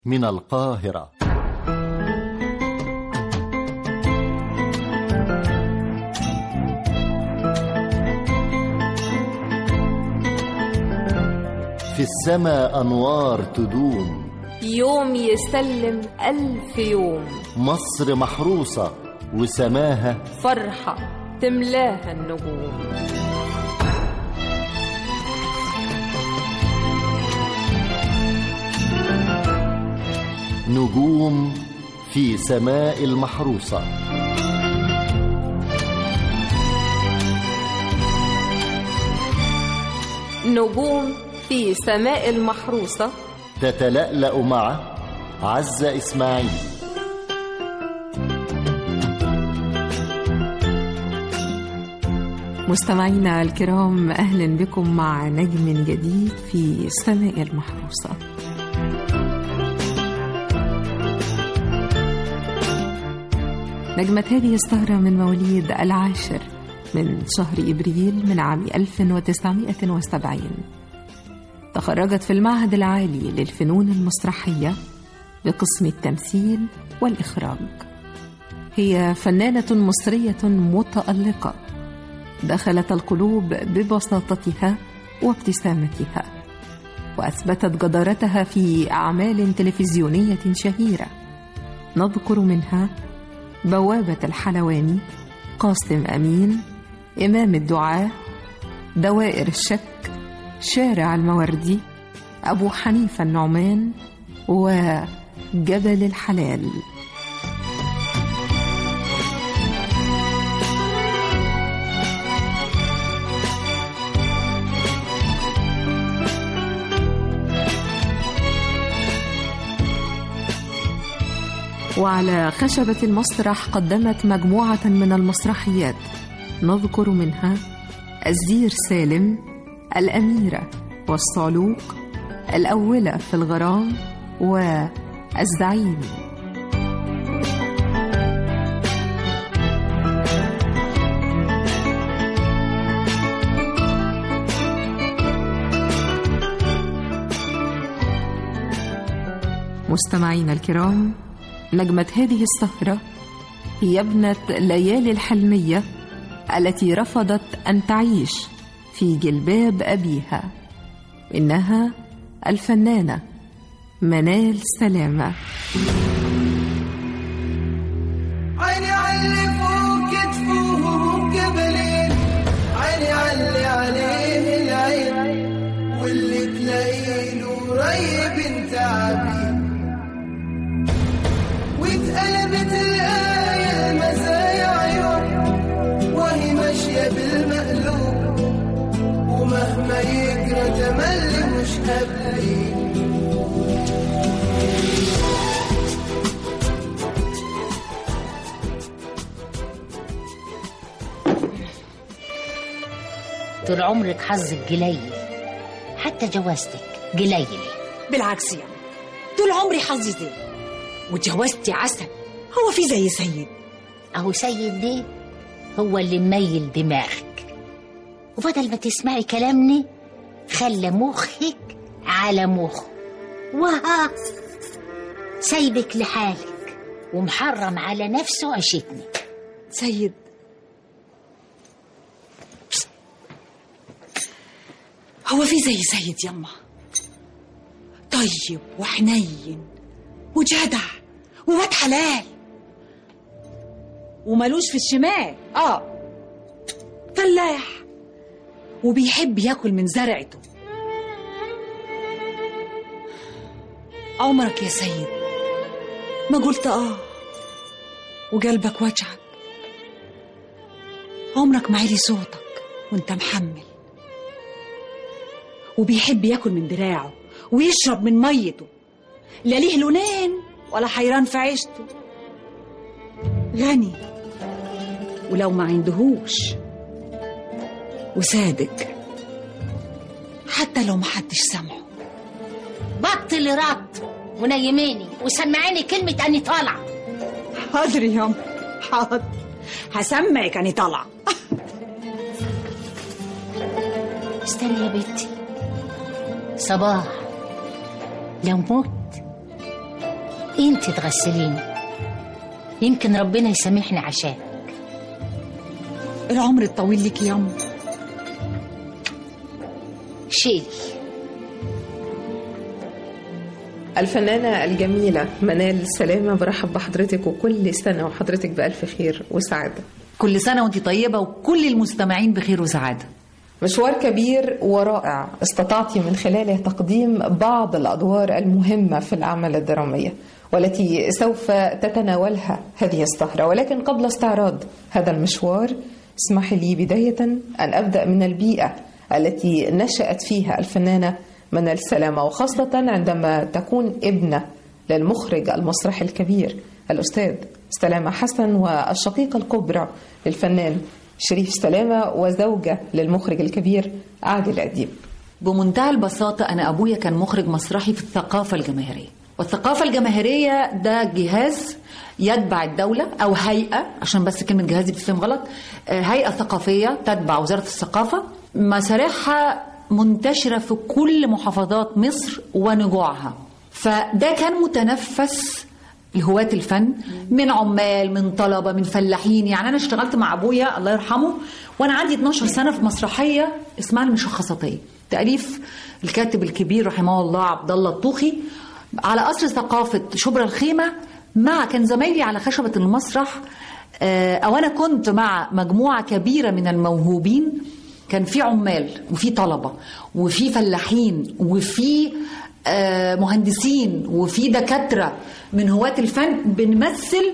من القاهرة في السماء أنوار تدوم يوم يسلم ألف يوم مصر محروسة وسماها فرحة تملاها النجوم نجوم في سماء المحروسة نجوم في سماء المحروسة تتلألأ مع عزة إسماعيل مستمعينا الكرام أهلا بكم مع نجم جديد في السماء المحروسة نجمة هذه السهرة من مواليد العاشر من شهر إبريل من عام 1970 تخرجت في المعهد العالي للفنون المسرحية بقسم التمثيل والإخراج هي فنانة مصرية متألقة دخلت القلوب ببساطتها وابتسامتها واثبتت جدارتها في اعمال تلفزيونيه شهيره نذكر منها بوابه الحلواني قاسم امين امام الدعاه دوائر الشك شارع الموردي ابو حنيفه النعمان وجبل الحلال وعلى خشبة المسرح قدمت مجموعة من المسرحيات نذكر منها الزير سالم الأميرة والصعلوق الأولى في الغرام والزعيم مستمعينا الكرام نجمة هذه السهرة هي ابنة ليالي الحلمية التي رفضت أن تعيش في جلباب أبيها إنها الفنانة منال سلامة عيني علي فوق كتفه جبلين عيني علي عليه العين واللي تلاقيه قريب تعبين واتقلبت الآية المزايا عيون وهي ماشية بالمقلوب ومهما يجرى تملي مش قابلين طول عمرك حظك قليل حتى جوازتك قليل بالعكس يعني طول عمري حظي زين وجوازتي عسل هو في زي سيد اهو سيد ده هو اللي مميل دماغك وبدل ما تسمعي كلامني خلى مخك على مخه وها سايبك لحالك ومحرم على نفسه عيشتني سيد هو في زي سيد يما طيب وحنين وجدع وواد حلال وملوش في الشمال اه فلاح وبيحب ياكل من زرعته عمرك يا سيد ما قلت اه وقلبك وجعك عمرك ما عالي صوتك وانت محمل وبيحب ياكل من دراعه ويشرب من ميته لا ليه لونين ولا حيران في عيشته غني ولو ما عندهوش وصادق حتى لو ما حدش سامعه بطل رد ونيميني وسمعيني كلمة أني طالعة حاضر يا حاضر هسمعك اني طالعه استني يا بنتي صباح لو مت انت تغسليني يمكن ربنا يسامحني عشان العمر الطويل ليك يا أم شيلي الفنانة الجميلة منال سلامة برحب بحضرتك وكل سنة وحضرتك بألف خير وسعادة كل سنة وانت طيبة وكل المستمعين بخير وسعادة مشوار كبير ورائع استطعت من خلاله تقديم بعض الأدوار المهمة في الأعمال الدرامية والتي سوف تتناولها هذه السهرة ولكن قبل استعراض هذا المشوار اسمح لي بداية أن أبدأ من البيئة التي نشأت فيها الفنانة منال سلامة وخاصة عندما تكون ابنة للمخرج المسرحي الكبير الأستاذ سلامة حسن والشقيقة الكبرى للفنان شريف سلامة وزوجة للمخرج الكبير عادل أديب بمنتهى البساطة أنا أبويا كان مخرج مسرحي في الثقافة الجماهيرية والثقافة الجماهيرية ده جهاز يتبع الدولة أو هيئة عشان بس كلمة جهاز دي بتفهم غلط آه، هيئة ثقافية تتبع وزارة الثقافة مسارحها منتشرة في كل محافظات مصر ونجوعها فده كان متنفس لهواة الفن من عمال من طلبة من فلاحين يعني أنا اشتغلت مع أبويا الله يرحمه وأنا عندي 12 سنة في مسرحية اسمها المشخصاتية تأليف الكاتب الكبير رحمه الله عبد الله الطوخي على قصر ثقافة شبرا الخيمة مع كان زمايلي على خشبة المسرح آه، أو أنا كنت مع مجموعة كبيرة من الموهوبين كان في عمال وفي طلبة وفي فلاحين وفي آه، مهندسين وفي دكاترة من هواة الفن بنمثل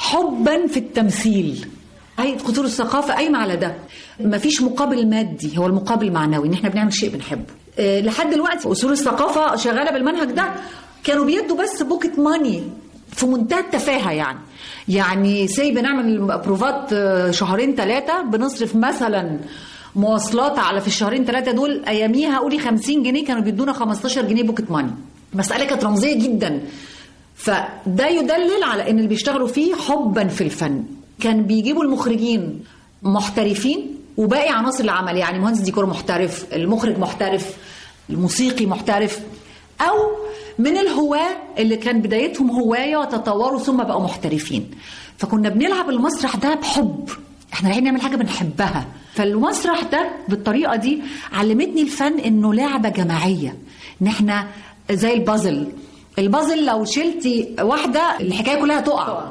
حبا في التمثيل هيئة قصور الثقافة قايمة على ده مفيش مقابل مادي هو المقابل معنوي ان احنا بنعمل شيء بنحبه آه، لحد دلوقتي اصول الثقافة شغالة بالمنهج ده كانوا بيدوا بس بوكيت ماني في منتهى التفاهة يعني يعني سي بنعمل بروفات آه، شهرين ثلاثة بنصرف مثلا مواصلات على في الشهرين ثلاثة دول أياميها قولي 50 جنيه كانوا بيدونا 15 جنيه بوكيت ماني مسألة كانت رمزية جدا فده يدلل على ان اللي بيشتغلوا فيه حبا في الفن كان بيجيبوا المخرجين محترفين وباقي عناصر العمل يعني مهندس ديكور محترف المخرج محترف الموسيقي محترف او من الهواة اللي كان بدايتهم هواية وتطوروا ثم بقوا محترفين فكنا بنلعب المسرح ده بحب احنا رايحين نعمل حاجة بنحبها فالمسرح ده بالطريقة دي علمتني الفن انه لعبة جماعية ان احنا زي البازل البازل لو شلتي واحدة الحكاية كلها تقع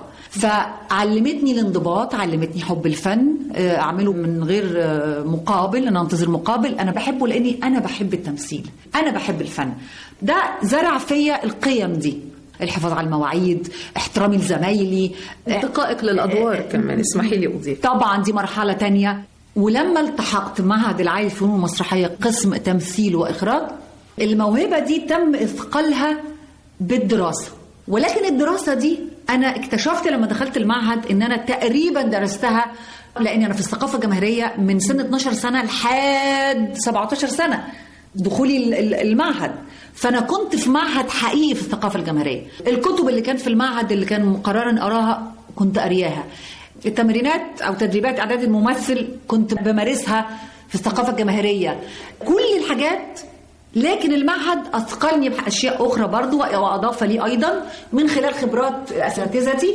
فعلمتني الانضباط علمتني حب الفن آه، اعمله من غير آه، مقابل انا انتظر مقابل انا بحبه لاني انا بحب التمثيل انا بحب الفن ده زرع فيا القيم دي الحفاظ على المواعيد احترامي لزمايلي دقائق للأدوار كمان اسمحي لي أضيف طبعا دي مرحلة تانية ولما التحقت معهد العالي للفنون المسرحية قسم تمثيل وإخراج الموهبة دي تم إثقالها بالدراسة ولكن الدراسة دي أنا اكتشفت لما دخلت المعهد إن أنا تقريبا درستها لأني أنا في الثقافة الجماهيرية من سن 12 سنة لحد 17 سنة دخولي ال- ال- المعهد فانا كنت في معهد حقيقي في الثقافه الجماهيريه الكتب اللي كانت في المعهد اللي كان مقررا اراها كنت قارياها التمرينات او تدريبات اعداد الممثل كنت بمارسها في الثقافه الجماهيريه كل الحاجات لكن المعهد اثقلني باشياء اخرى برضو واضاف لي ايضا من خلال خبرات اساتذتي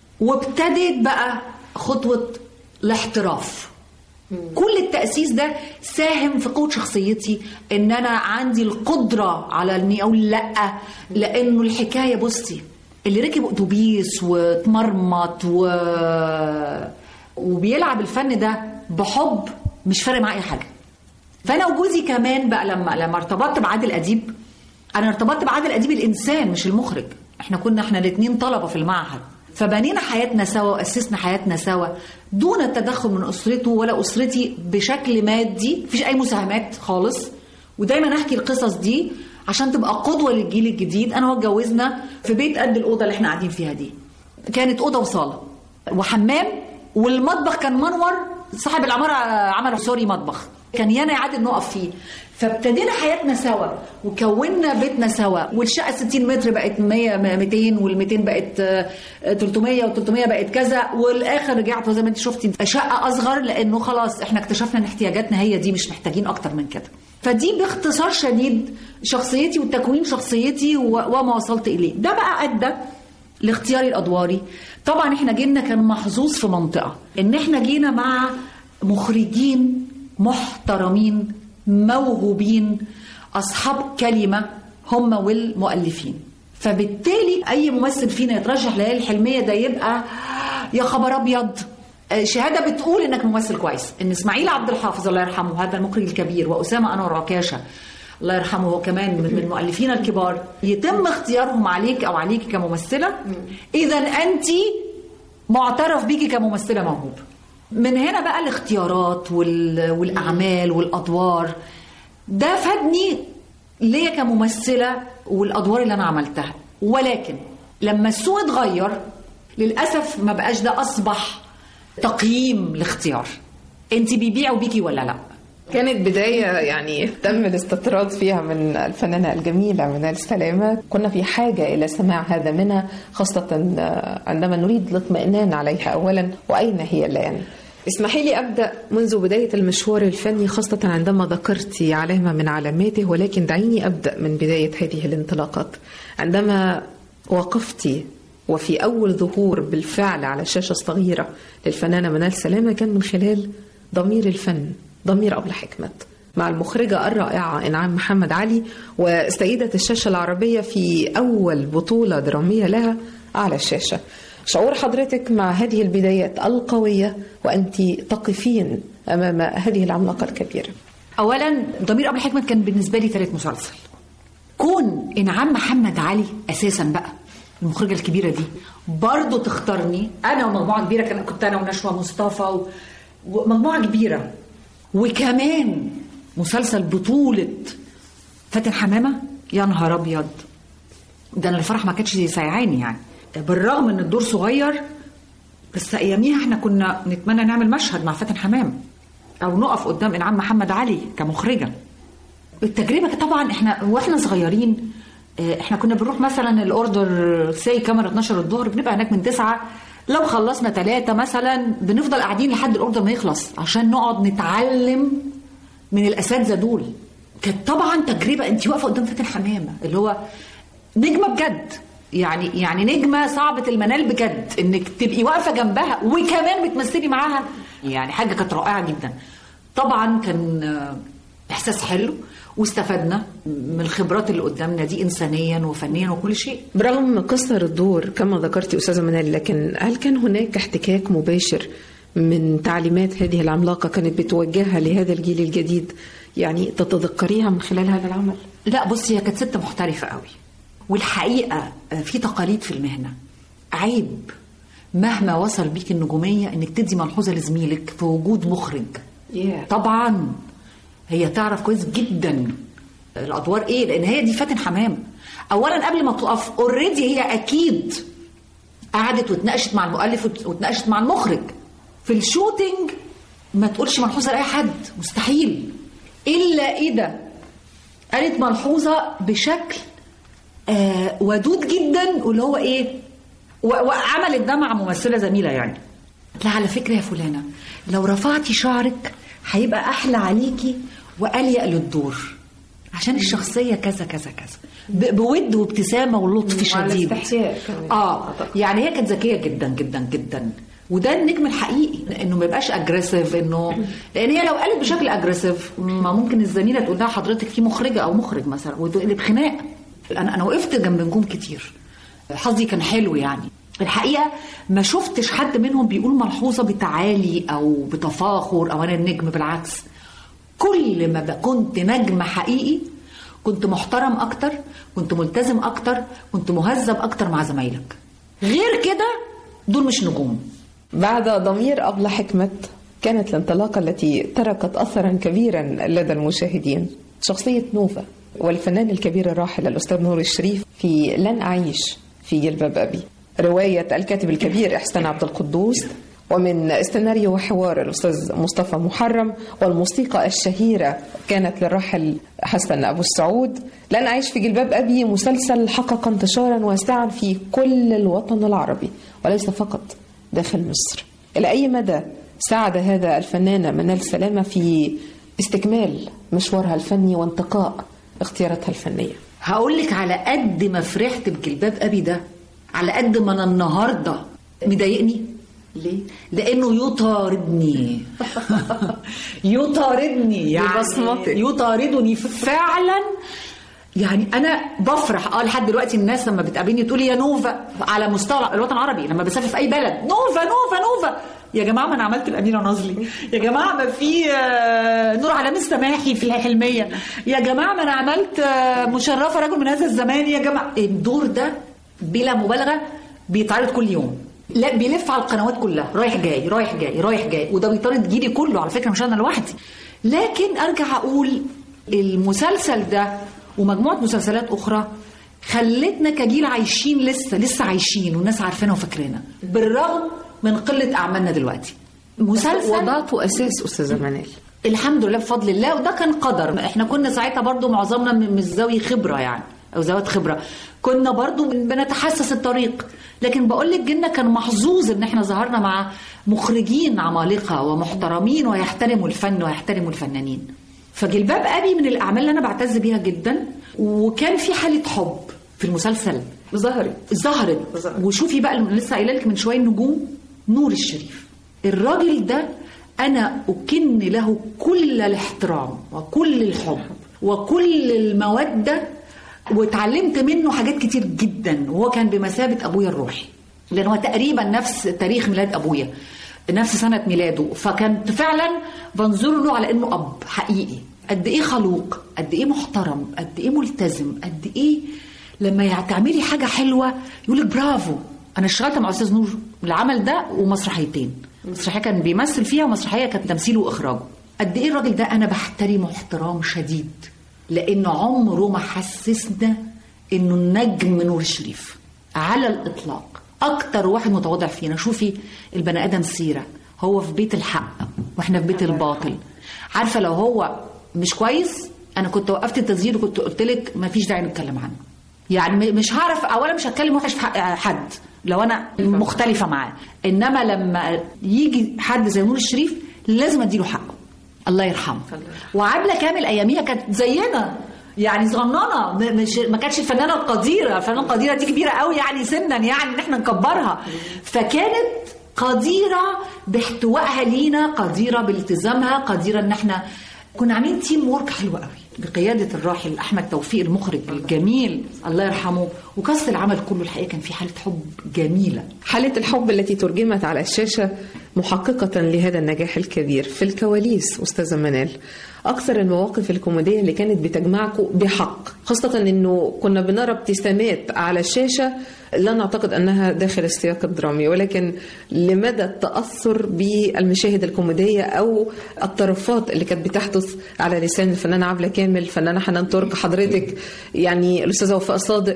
وابتدت بقى خطوه الاحتراف كل التأسيس ده ساهم في قوة شخصيتي ان انا عندي القدرة على اني اقول لا لانه الحكاية بصي اللي ركب اتوبيس واتمرمط و... وبيلعب الفن ده بحب مش فارق معاه اي حاجة فانا وجوزي كمان بقى لما لما ارتبطت بعادل اديب انا ارتبطت بعادل اديب الانسان مش المخرج احنا كنا احنا الاثنين طلبه في المعهد فبنينا حياتنا سوا واسسنا حياتنا سوا دون التدخل من اسرته ولا اسرتي بشكل مادي مفيش اي مساهمات خالص ودايما احكي القصص دي عشان تبقى قدوه للجيل الجديد انا واتجوزنا في بيت قد الاوضه اللي احنا قاعدين فيها دي كانت اوضه وصاله وحمام والمطبخ كان منور صاحب العماره عمل سوري مطبخ كان يانا عادل نقف فيه فابتدينا حياتنا سوا وكونا بيتنا سوا والشقه 60 متر بقت 100 200 وال 200 بقت آه، 300 وال 300 بقت كذا والاخر رجعت زي ما انت شفتي شقه اصغر لانه خلاص احنا اكتشفنا ان احتياجاتنا هي دي مش محتاجين اكتر من كده فدي باختصار شديد شخصيتي وتكوين شخصيتي و- وما وصلت اليه ده بقى ادى لاختياري الادواري طبعا احنا جينا كان محظوظ في منطقه ان احنا جينا مع مخرجين محترمين موهوبين اصحاب كلمه هم والمؤلفين فبالتالي اي ممثل فينا يترشح ليالي الحلميه ده يبقى يا خبر ابيض آه، شهاده بتقول انك ممثل كويس ان اسماعيل عبد الحافظ الله يرحمه هذا المخرج الكبير واسامه انور عكاشه الله يرحمه هو كمان من من المؤلفين الكبار يتم اختيارهم عليك او عليك كممثله اذا انت معترف بيكي كممثله موهوبه من هنا بقى الاختيارات وال... والاعمال والادوار ده فادني ليا كممثله والادوار اللي انا عملتها ولكن لما السوق اتغير للاسف ما بقاش ده اصبح تقييم الاختيار انت بيبيعوا بيكي ولا لا كانت بداية يعني تم الاستطراد فيها من الفنانة الجميلة منال سلامة كنا في حاجة إلى سماع هذا منها خاصة عندما نريد الاطمئنان عليها أولا وأين هي الآن اسمحي لي أبدأ منذ بداية المشوار الفني خاصة عندما ذكرت علامة من علاماته ولكن دعيني أبدأ من بداية هذه الانطلاقات عندما وقفت وفي أول ظهور بالفعل على الشاشة الصغيرة للفنانة منال سلامة كان من خلال ضمير الفن ضمير أبلة حكمت مع المخرجة الرائعة إنعام محمد علي وسيدة الشاشة العربية في أول بطولة درامية لها على الشاشة شعور حضرتك مع هذه البدايات القوية وأنت تقفين أمام هذه العملاقة الكبيرة اولا ضمير ابو الحكمت كان بالنسبه لي ثالث مسلسل كون انعام محمد علي اساسا بقى المخرجه الكبيره دي برضه تختارني انا ومجموعه كبيره كان كنت انا ونشوى مصطفى و- ومجموعه كبيره وكمان مسلسل بطوله فاتن حمامه يا نهار ابيض ده انا الفرح ما كانتش سايعاني يعني بالرغم ان الدور صغير بس اياميها احنا كنا نتمنى نعمل مشهد مع فاتن حمام او نقف قدام انعام محمد علي كمخرجه التجربه طبعا احنا واحنا صغيرين اه، احنا كنا بنروح مثلا الاوردر سي كاميرا 12 الظهر بنبقى هناك من 9 لو خلصنا ثلاثة مثلا بنفضل قاعدين لحد الاوردر ما يخلص عشان نقعد نتعلم من الاساتذه دول كانت طبعا تجربه انت واقفه قدام فاتن حمامه اللي هو نجمه بجد يعني يعني نجمه صعبه المنال بجد انك تبقي واقفه جنبها وكمان بتمثلي معاها يعني حاجه كانت رائعه جدا طبعا كان آه، احساس حلو واستفدنا من الخبرات اللي قدامنا دي انسانيا وفنيا وكل شيء برغم قصر الدور كما ذكرتي أستاذة منال لكن هل كان هناك احتكاك مباشر من تعليمات هذه العملاقة كانت بتوجهها لهذا الجيل الجديد يعني تتذكريها من خلال هذا العمل؟ لا بصي هي كانت ست محترفة قوي والحقيقة آه، في تقاليد في المهنة عيب مهما وصل بيك النجومية انك تدي ملحوظة لزميلك في وجود مخرج طبعا هي تعرف كويس جدا الادوار ايه لان هي دي فاتن حمام اولا قبل ما تقف اوريدي هي اكيد قعدت واتناقشت مع المؤلف وت- واتناقشت مع المخرج في الشوتينج ما تقولش ملحوظه لاي حد مستحيل الا اذا قالت ملحوظه بشكل آه ودود جدا واللي هو ايه و- وعملت ده مع ممثله زميله يعني لا على فكره يا فلانه لو رفعتي شعرك هيبقى احلى عليكي واليق للدور عشان الشخصيه كذا كذا كذا ب- بود وابتسامه ولطف وعلى شديد استحياء كمان. اه يعني هي كانت ذكيه جدا جدا جدا وده النجم الحقيقي انه ما يبقاش اجريسيف انه لان هي لو قالت بشكل اجريسيف ما ممكن الزميله تقول لها حضرتك في مخرجه او مخرج مثلا وتقلب خناق انا انا وقفت جنب نجوم كتير حظي كان حلو يعني الحقيقه ما شفتش حد منهم بيقول ملحوظه بتعالي او بتفاخر او انا النجم بالعكس كل ما بقى كنت نجم حقيقي كنت محترم اكتر كنت ملتزم اكتر كنت مهذب اكتر مع زمايلك غير كده دول مش نجوم بعد ضمير أبلة حكمت كانت الانطلاقة التي تركت أثرا كبيرا لدى المشاهدين شخصية نوفا والفنان الكبير الراحل الأستاذ نور الشريف في لن أعيش في جلباب أبي رواية الكاتب الكبير إحسان عبد القدوس ومن سيناريو وحوار الأستاذ مصطفى محرم والموسيقى الشهيرة كانت للراحل حسن أبو السعود لن أعيش في جلباب أبي مسلسل حقق انتشارا واسعا في كل الوطن العربي وليس فقط داخل مصر إلى أي مدى ساعد هذا الفنانة منال سلامة في استكمال مشوارها الفني وانتقاء اختياراتها الفنية هقول لك على قد ما فرحت بجلباب ابي ده على قد ما انا النهارده مضايقني ليه؟ لانه يطاردني يطاردني يعني ببصمتك. يطاردني فعلا يعني انا بفرح اه لحد دلوقتي الناس لما بتقابلني تقول لي يا نوفا على مستوى الوطن العربي لما بسافر في اي بلد نوفا نوفا نوفا يا جماعه ما انا عملت الاميره نازلي يا جماعه ما في آه، نور على السماحي في الحلميه يا جماعه ما انا عملت آه، مشرفه رجل من هذا الزمان يا جماعه الدور ده بلا مبالغه بيتعرض كل يوم لا بيلف على القنوات كلها رايح جاي رايح جاي رايح جاي وده بيطارد جيلي كله على فكره مش انا لوحدي لكن ارجع اقول المسلسل ده ومجموعه مسلسلات اخرى خلتنا كجيل عايشين لسه لسه عايشين والناس عارفانا وفاكرانا بالرغم من قله اعمالنا دلوقتي مسلسل وضعته اساس استاذه منال الحمد لله بفضل الله وده كان قدر احنا كنا ساعتها برضو معظمنا من من ذوي خبره يعني او ذوات خبره كنا برضو بن- بنتحسس الطريق لكن بقول لك جيلنا كان محظوظ ان احنا ظهرنا مع مخرجين عمالقه ومحترمين ويحترموا الفن ويحترموا الفنانين فجلباب ابي من الاعمال اللي انا بعتز بيها جدا وكان في حاله حب في المسلسل ظهرت ظهرت ظهرت. وشوفي بقى اللي لسه قايله لك من شويه النجوم نور الشريف الراجل ده انا اكن له كل الاحترام وكل الحب وكل الموده واتعلمت منه حاجات كتير جدا وهو كان بمثابه ابويا الروحي لان هو تقريبا نفس تاريخ ميلاد ابويا نفس سنه ميلاده فكنت فعلا بنظر له على انه اب حقيقي قد ايه خلوق قد ايه محترم قد ايه ملتزم قد ايه لما يع- تعملي حاجه حلوه يقول لك برافو انا اشتغلت مع استاذ نور العمل ده ومسرحيتين مسرحيه كان بيمثل فيها ومسرحيه كانت تمثيله واخراجه قد ايه الراجل ده انا بحترمه احترام شديد لان عمره ما حسسنا انه النجم نور الشريف على الاطلاق اكتر واحد متواضع فينا شوفي البني ادم سيره هو في بيت الحق واحنا في بيت الباطل عارفه لو هو مش كويس انا كنت وقفت التسجيل وكنت قلت لك ما فيش داعي نتكلم عنه يعني م- مش هعرف اولا مش هتكلم وحش في حق حد لو انا مختلفه معاه انما لما يجي حد زي نور الشريف لازم اديله حقه الله يرحمه وعبله كامل اياميها كانت زينا يعني صغننه م- مش ما كانتش الفنانه القديره الفنانه القديره دي كبيره قوي يعني سنا يعني ان احنا نكبرها فكانت قديره باحتوائها لينا قديره بالتزامها قديره ان احنا كنا عاملين تيم وورك حلو قوي بقياده الراحل احمد توفيق المخرج الجميل الله يرحمه وكاست العمل كله الحقيقه كان في حاله حب جميله حالة الحب التي ترجمت على الشاشة محققة لهذا النجاح الكبير في الكواليس أستاذة منال أكثر المواقف الكوميدية اللي كانت بتجمعكم بحق خاصة أنه كنا بنرى ابتسامات على الشاشة لا نعتقد أنها داخل السياق الدرامي ولكن لمدى التأثر بالمشاهد الكوميدية أو الطرفات اللي كانت بتحدث على لسان الفنانة عبلة كامل الفنانة حنان ترك حضرتك يعني الأستاذة وفاء صادق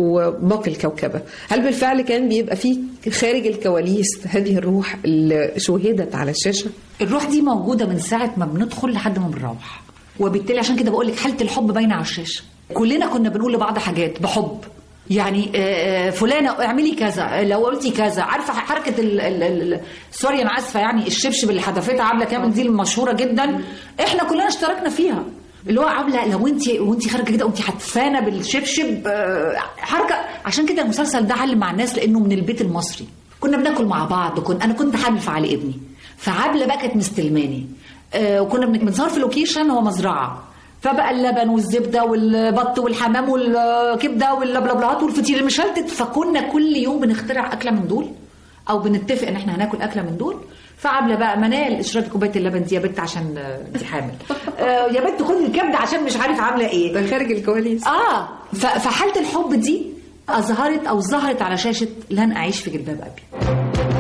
وباقي الكوكبة هل بالفعل كان بيبقى فيه خارج الكواليس هذه الروح اللي شوهدت على الشاشة؟ الروح دي موجوده من ساعه ما بندخل لحد ما بنروح وبالتالي عشان كده بقول لك حاله الحب باينه على الشاشه كلنا كنا بنقول لبعض حاجات بحب يعني آه، آه، فلانه اعملي كذا آه، لو قلتي كذا عارفه حركه ال ال ال سوري انا اسفه يعني الشبشب اللي حدفتها عبله كامل دي المشهوره جدا احنا كلنا اشتركنا فيها اللي هو عامله لو انت وانت خارجه كده وانت حتفانه بالشبشب آه، حركه عشان كده المسلسل ده علم مع الناس لانه من البيت المصري كنا بناكل مع بعض كن انا كنت حامل في علي ابني فعبله بقى كانت مستلماني آه، وكنا بن- بنصور في لوكيشن هو مزرعه فبقى اللبن والزبده والبط والحمام والكبده واللبلبلات والفطير المشلتت فكنا كل يوم بنخترع اكله من دول او بنتفق ان احنا هناكل اكله من دول فعبله بقى منال اشربي كوبايه اللبن دي يا بنت عشان آه، انت حامل آه، يا بنت خدي الكبده عشان مش عارف عامله ايه ده خارج الكواليس اه ف- فحاله الحب دي اظهرت او ظهرت على شاشه لن اعيش في جلباب ابي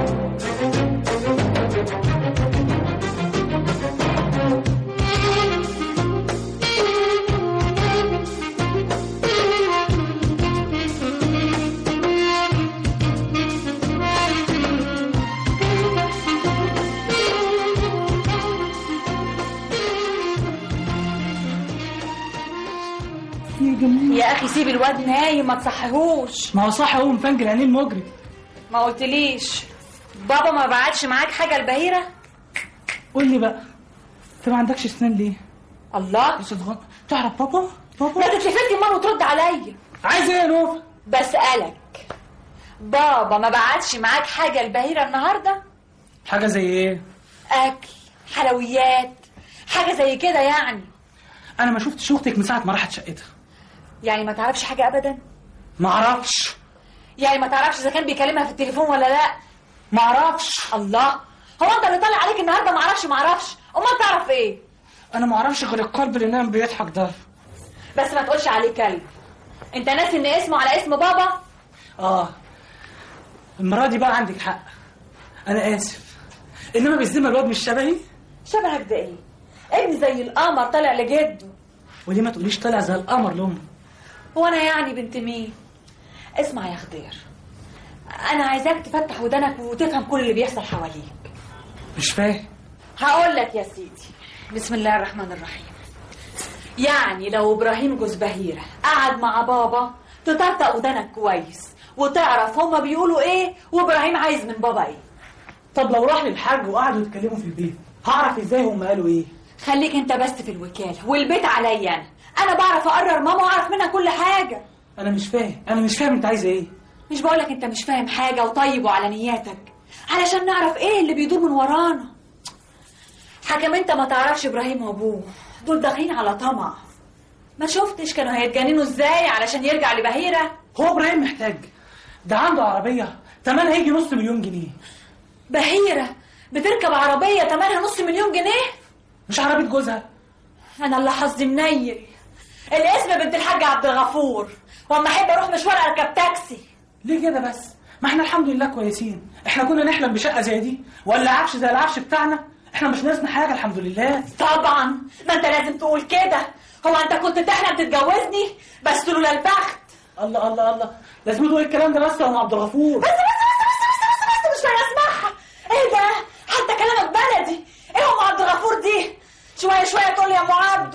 يا اخي سيب الواد نايم ما تصحيهوش ما هو صح هو مفنجل عينيه المجرم ما قلتليش بابا ما بعتش معاك حاجه البهيره قول لي بقى انت ما عندكش اسنان ليه؟ الله يا صدغان تعرف بابا؟ ما بابا تتلفتي مره وترد عليا عايز ايه يا نور؟ بسالك بابا ما بعتش معاك حاجة البهيرة النهاردة حاجه زي ايه أكل حلويات حاجة زي كده يعني انا ما شفتش اختك من ساعه ما راحت شقتها يعني ما تعرفش حاجة أبدا ما اعرفش يعني ما تعرفش إذا كان بيكلمها في التليفون ولا لا ما اعرفش الله هو أنت اللي طالع عليك النهاردة ما اعرفش ما اعرفش أمال تعرف إيه انا ما اعرفش غير القلب اللي نام بيضحك ده بس ما تقولش عليه كلب أنت ناسي إن اسمه على اسم بابا اه المره دي بقى عندك حق انا اسف انما بالذمه الواد مش شبهي شبهك ده إيه ابني زي القمر طالع لجده وليه ما تقوليش طالع زي القمر لامه هو انا يعني بنت مين اسمع يا خضير انا عايزاك تفتح ودانك وتفهم كل اللي بيحصل حواليك مش فاهم هقول لك يا سيدي بسم الله الرحمن الرحيم يعني لو ابراهيم جوز بهيره قعد مع بابا تطرطق ودانك كويس وتعرف هما بيقولوا ايه وابراهيم عايز من بابا ايه طب لو راح للحاج وقعدوا يتكلموا في البيت هعرف ازاي هم قالوا ايه خليك انت بس في الوكاله والبيت عليا انا انا بعرف اقرر ماما واعرف منها كل حاجه انا مش فاهم انا مش فاهم انت عايزه ايه مش بقولك انت مش فاهم حاجة وطيب وعلى نياتك علشان نعرف ايه اللي بيدور من ورانا حكم انت ما تعرفش ابراهيم وابوه دول داخلين على طمع ما شفتش كانوا هيتجننوا ازاي علشان يرجع لبهيرة هو ابراهيم محتاج ده عنده عربيه تمنها هيجي نص مليون جنيه بهيرة بتركب عربية تمنها نص مليون جنيه مش عربيه جوزها انا اللي حظي منيل الاسم بنت الحاج عبد الغفور واما احب اروح مشوار اركب تاكسي ليه كده بس ما احنا الحمد لله كويسين احنا كنا نحلم بشقه زي دي ولا عفش زي العفش بتاعنا احنا مش ناقصنا حاجه الحمد لله طبعا ما انت لازم تقول كده هو انت كنت تحلم تتجوزني بس لولا البخت الله الله الله لازم تقول الكلام ده بس يا ام عبد الغفور بس بس بس بس بس بس, بس مش فاهم اسمعها ايه ده حتى كلامك بلدي ايه ام عبد الغفور دي شويه شويه تقول لي يا ام عبده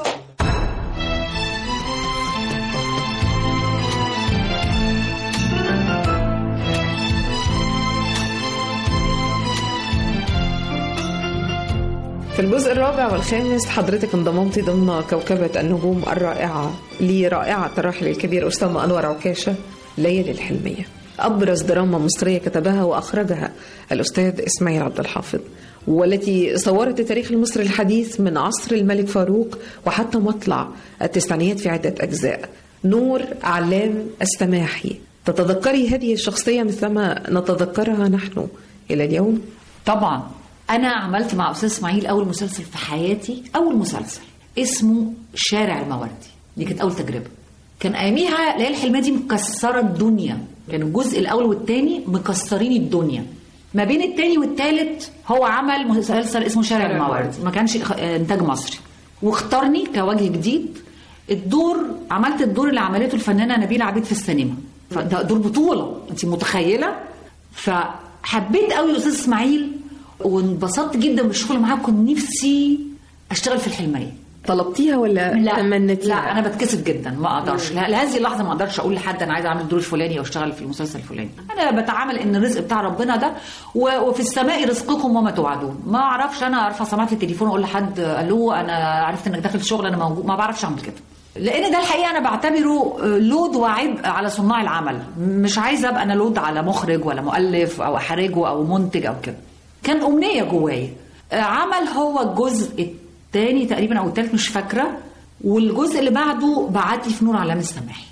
في الجزء الرابع والخامس حضرتك انضممتي ضمن كوكبة النجوم الرائعة لرائعة الراحل الكبير أسامة أنور عكاشة ليالي الحلمية أبرز دراما مصرية كتبها وأخرجها الأستاذ إسماعيل عبد الحافظ والتي صورت التاريخ المصري الحديث من عصر الملك فاروق وحتى مطلع التسعينيات في عدة أجزاء نور علام السماحي تتذكري هذه الشخصية مثلما نتذكرها نحن إلى اليوم طبعا انا عملت مع استاذ اسماعيل اول مسلسل في حياتي اول مسلسل اسمه شارع المواردي دي كانت اول تجربه كان اياميها ليالي الحلميه دي مكسره الدنيا كان الجزء الاول والثاني مكسرين الدنيا ما بين الثاني والثالث هو عمل مسلسل اسمه شارع المواردي ما كانش إخ- انتاج مصري واختارني كوجه جديد الدور عملت الدور اللي عملته الفنانه نبيله عبيد في السينما فده دور بطوله انت متخيله فحبيت قوي الاستاذ اسماعيل وانبسطت جدا بالشغل معاه كنت نفسي اشتغل في الحلميه طلبتيها ولا لا تمنيتيها؟ لا انا بتكسف جدا ما اقدرش لا- لهذه اللحظه ما اقدرش اقول لحد انا عايزه اعمل الدور الفلاني او اشتغل في المسلسل الفلاني انا بتعامل ان الرزق بتاع ربنا ده و- وفي السماء رزقكم وما توعدون ما اعرفش انا ارفع سماعه التليفون واقول لحد الو انا عرفت انك داخل الشغل انا موجود ما بعرفش اعمل كده لان ده الحقيقه انا بعتبره لود وعبء على صناع العمل مش عايزه ابقى انا لود على مخرج ولا مؤلف او احرجه او منتج او كده كان امنيه جوايا عمل هو الجزء الثاني تقريبا او الثالث مش فاكره والجزء اللي بعده بعت لي في نور علام السماحي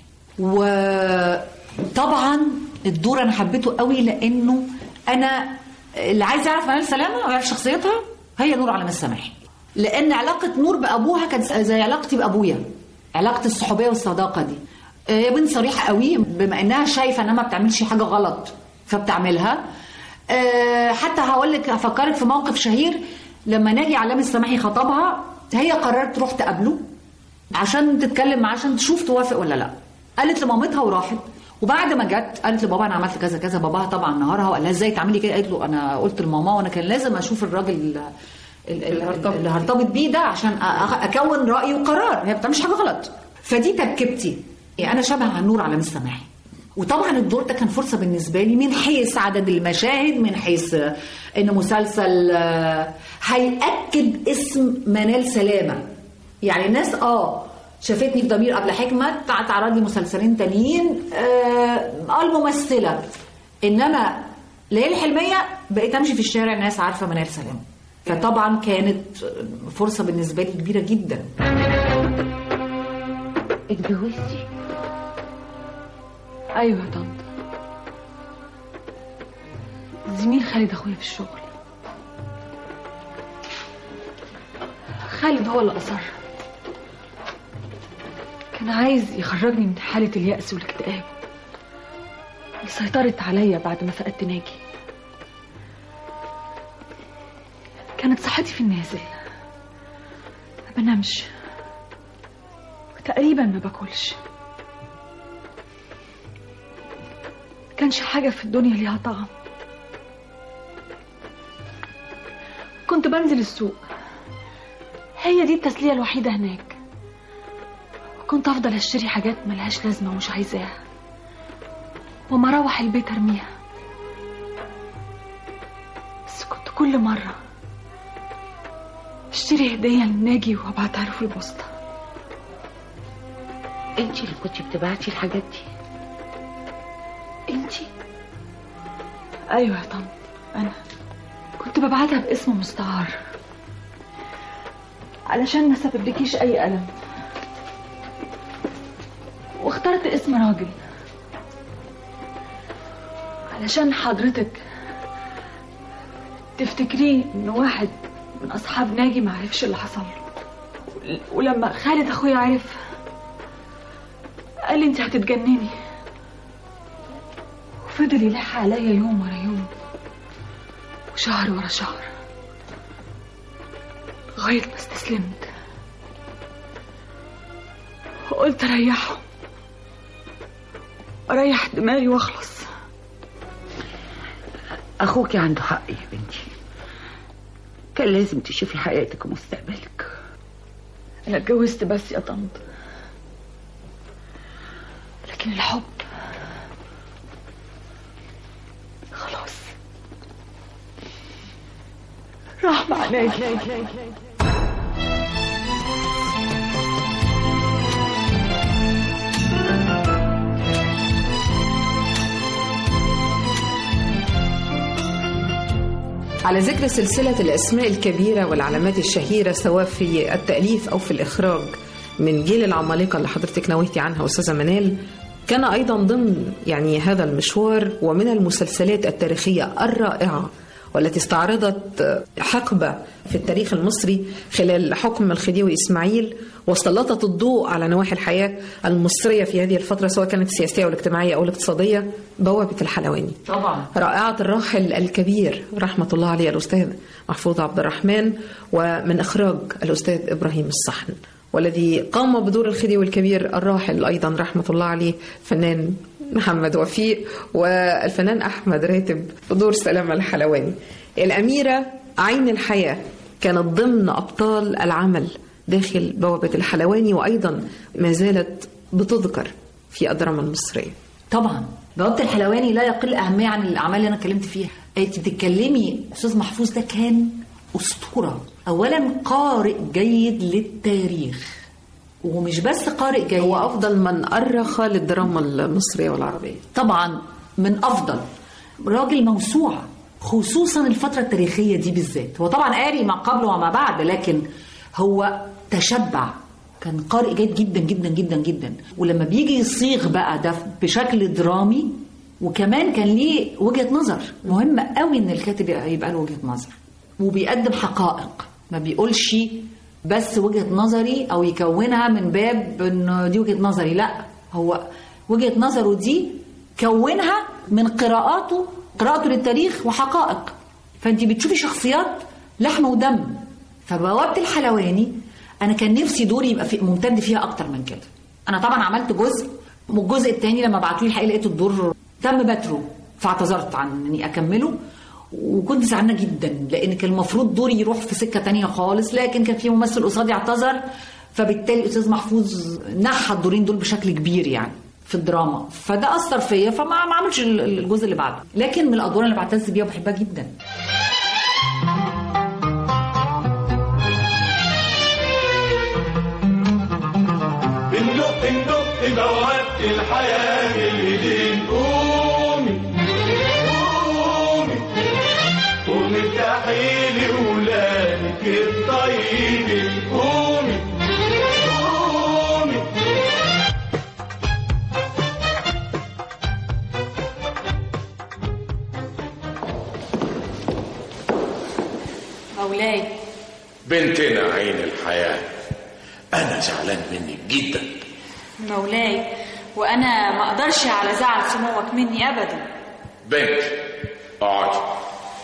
وطبعا الدور انا حبيته قوي لانه انا اللي عايز يعرف منال سلامه ويعرف شخصيتها هي نور علام السماحي لان علاقه نور بابوها كانت زي علاقتي بابويا علاقه الصحوبيه والصداقه دي هي بنت صريحه قوي بما انها شايفه انها ما بتعملش حاجه غلط فبتعملها أه حتى هقول لك هفكرك في موقف شهير لما ناجي علام السماحي خطبها هي قررت تروح تقابله عشان تتكلم معاه عشان تشوف توافق ولا لا قالت لمامتها وراحت وبعد ما جت قالت لبابا انا عملت كذا كذا باباها طبعا نهارها وقال لها ازاي تعملي كده قالت له انا قلت لماما وانا كان لازم اشوف الراجل ال- ال- ال- اللي هرتبط بيه ده عشان أ- اكون راي وقرار هي ما بتعملش حاجه غلط فدي تركيبتي يعني انا شبه عن نور على السماحي وطبعا الدور ده كان فرصه بالنسبه لي من حيث عدد المشاهد من حيث آه، ان مسلسل آه، هياكد اسم منال سلامه يعني الناس اه شافتني في ضمير قبل حكمه تع- تعرض لي مسلسلين تانيين اه آه، الممثله انما ليالي حلميه بقيت امشي في الشارع الناس عارفه منال سلام فطبعا كانت فرصه بالنسبه لي كبيره جدا اتجوزتي ايوه يا طنط زميل خالد اخويا في الشغل خالد هو اللي اصر كان عايز يخرجني من حالة اليأس والاكتئاب اللي سيطرت عليا بعد ما فقدت ناجي كانت صحتي في النازل ما بنامش وتقريبا ما باكلش كانش حاجة في الدنيا ليها طعم كنت بنزل السوق هي دي التسلية الوحيدة هناك كنت أفضل أشتري حاجات ملهاش لازمة ومش عايزاها وما أروح البيت أرميها بس كنت كل مرة اشتري هدية لناجي وابعتها له في البوسطة انت اللي كنت بتبعتي الحاجات دي انتي ايوه يا طنط انا كنت ببعتها باسم مستعار علشان ما سببلكيش اي الم واخترت اسم راجل علشان حضرتك تفتكريه ان واحد من اصحاب ناجي ما عرفش اللي حصل له ولما خالد اخويا عرف قال لي انت هتتجنني وفضل يلح عليا يوم ورا يوم وشهر ورا شهر لغاية ما استسلمت وقلت اريحه اريح دماغي واخلص اخوك عنده حق يا بنتي كان لازم تشوفي حياتك ومستقبلك انا اتجوزت بس يا طنط لكن الحب خلاص راح مع ناجي على ذكر سلسلة الأسماء الكبيرة والعلامات الشهيرة سواء في التأليف أو في الإخراج من جيل العمالقة اللي حضرتك نوهتي عنها أستاذة منال كان أيضا ضمن يعني هذا المشوار ومن المسلسلات التاريخية الرائعة والتي استعرضت حقبة في التاريخ المصري خلال حكم الخديوي إسماعيل وسلطت الضوء على نواحي الحياة المصرية في هذه الفترة سواء كانت السياسية أو الاجتماعية أو الاقتصادية بوابة الحلواني طبعا رائعة الراحل الكبير رحمة الله عليه الأستاذ محفوظ عبد الرحمن ومن إخراج الأستاذ إبراهيم الصحن والذي قام بدور الخديوي الكبير الراحل أيضا رحمة الله عليه فنان محمد وفيق والفنان أحمد راتب بدور سلامة الحلواني الأميرة عين الحياة كانت ضمن أبطال العمل داخل بوابة الحلواني وأيضا ما زالت بتذكر في الدراما المصرية طبعا بوابة الحلواني لا يقل أهمية عن الأعمال اللي أنا اتكلمت فيها أنت بتتكلمي أستاذ محفوظ ده كان أسطورة أولا قارئ جيد للتاريخ ومش بس قارئ جيد هو أفضل من أرخ للدراما المصرية والعربية طبعا من أفضل راجل موسوعة خصوصا الفترة التاريخية دي بالذات هو طبعا قاري ما قبل وما بعد لكن هو تشبع كان قارئ جيد جدا جدا جدا جدا ولما بيجي يصيغ بقى ده بشكل درامي وكمان كان ليه وجهة نظر مهم قوي ان الكاتب يبقى له وجهة نظر وبيقدم حقائق ما بيقولش بس وجهة نظري او يكونها من باب ان دي وجهة نظري لا هو وجهة نظره دي كونها من قراءاته قراءته للتاريخ وحقائق فانت بتشوفي شخصيات لحم ودم فبوابة الحلواني انا كان نفسي دوري يبقى في ممتد فيها اكتر من كده انا طبعا عملت جزء والجزء الثاني لما بعتوا لي الحقيقه لقيت الدور تم بتره فاعتذرت عن اني اكمله وكنت زعلانه جدا لان كان المفروض دوري يروح في سكه تانية خالص لكن كان في ممثل قصادي اعتذر فبالتالي استاذ محفوظ نحى الدورين دول بشكل كبير يعني في الدراما فده اثر فيا فما ما عملش الجزء اللي بعده لكن من الادوار اللي بعتز بيها وبحبها جدا بندق بندق بوابة الحياة بالإيدين قومي مولاي بنتنا عين الحياة أنا زعلان منك جدا مولاي وانا ما اقدرش على زعل سموك مني ابدا بنت اقعدي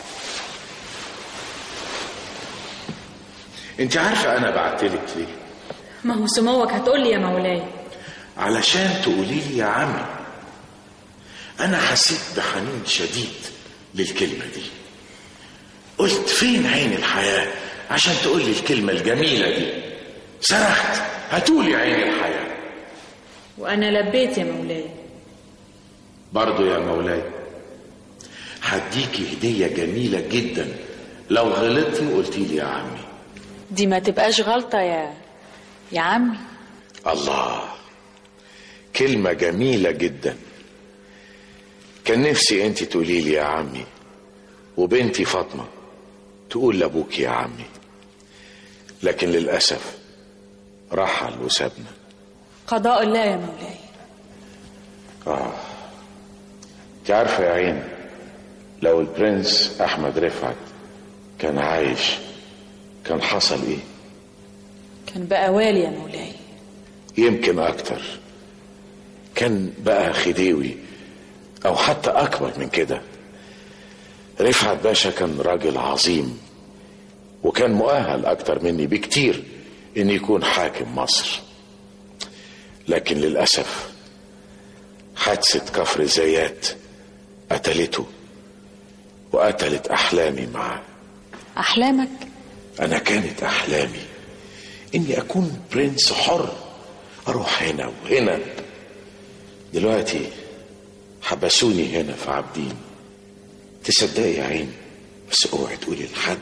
انت عارفة أنا بعتلك ليه ما هو سموك هتقول لي يا مولاي علشان تقولي لي يا عمي أنا حسيت بحنين شديد للكلمة دي قلت فين عين الحياة عشان تقول لي الكلمة الجميلة دي سرحت هتقولي عين الحياة وانا لبيت يا مولاي برضو يا مولاي هديكي هدية جميلة جدا لو غلطتي وقلتي لي يا عمي دي ما تبقاش غلطة يا يا عمي الله كلمة جميلة جدا كان نفسي انت تقولي لي يا عمي وبنتي فاطمة تقول لابوك يا عمي لكن للأسف رحل وسابنا قضاء الله يا مولاي اه انت عارفة يا عين لو البرنس أحمد رفعت كان عايش كان حصل ايه كان بقى والي يا مولاي يمكن أكتر كان بقى خديوي أو حتى أكبر من كده رفعت باشا كان راجل عظيم وكان مؤهل أكتر مني بكتير إن يكون حاكم مصر لكن للأسف حادثة كفر زيات قتلته وقتلت أحلامي معاه احلامك أنا كانت أحلامي إني أكون برنس حر أروح هنا وهنا دلوقتي حبسوني هنا في عابدين تصدقي يا عين بس اوعي تقولي لحد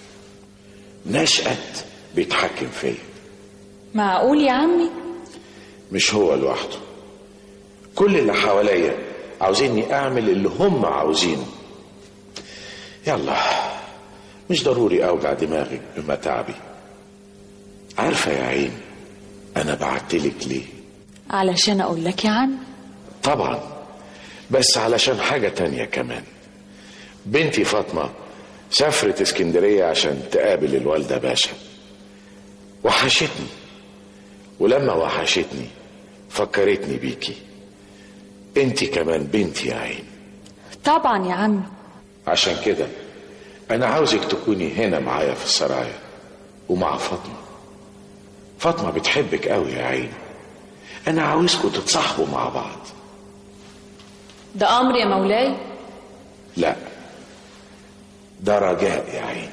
نشأت بيتحكم فيا معقول يا عمي مش هو لوحده كل اللي حواليا عاوزيني اعمل اللي هم عاوزينه يلا مش ضروري اوجع دماغك بمتاعبي عارفه يا عين انا بعتلك ليه علشان اقول لك يا عم طبعا بس علشان حاجة تانية كمان بنتي فاطمة سافرت اسكندرية عشان تقابل الوالدة باشا وحشتني ولما وحشتني فكرتني بيكي انتي كمان بنتي يا عين طبعا يا عم عشان كده انا عاوزك تكوني هنا معايا في السرايا ومع فاطمة فاطمة بتحبك قوي يا عين انا عاوزكم تتصاحبوا مع بعض ده امر يا مولاي لا ده رجاء يا عين